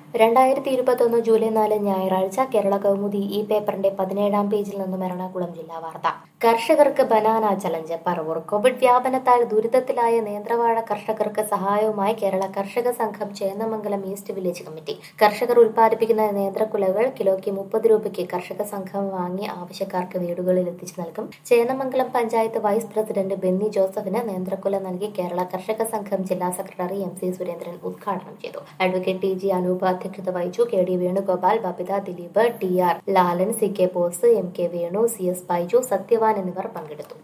രണ്ടായിരത്തി ഇരുപത്തൊന്ന് ജൂലൈ നാല് ഞായറാഴ്ച കേരള കൗമുദി ഈ പേപ്പറിന്റെ പതിനേഴാം പേജിൽ നിന്നും എറണാകുളം ജില്ലാ വാർത്ത കർഷകർക്ക് ബനാന ചലഞ്ച് പറവൂർ കോവിഡ് വ്യാപനത്താൽ ദുരിതത്തിലായ നേന്ത്രവാഴ കർഷകർക്ക് സഹായവുമായി കേരള കർഷക സംഘം ചേന്നമംഗലം ഈസ്റ്റ് വില്ലേജ് കമ്മിറ്റി കർഷകർ ഉൽപ്പാദിപ്പിക്കുന്ന നേന്ത്രക്കുലകൾ കിലോയ്ക്ക് മുപ്പത് രൂപയ്ക്ക് കർഷക സംഘം വാങ്ങി ആവശ്യക്കാർക്ക് വീടുകളിൽ എത്തിച്ചു നൽകും Chendamangalam panchayat vice president Benny ജോസഫിന് നേന്ത്രക്കുല നൽകി കേരള കർഷക സംഘം ജില്ലാ സെക്രട്ടറി എം സി സുരേന്ദ്രൻ ഉദ്ഘാടനം ചെയ്തു അഡ്വക്കേറ്റ് ടി ജി അനൂപ് അധ്യക്ഷത വഹിച്ചു K D Venugopal Babitha Dileep T R Lalan C K Bose M K Venu C S Baiju Sathyavan എന്നിവർ പങ്കെടുത്തു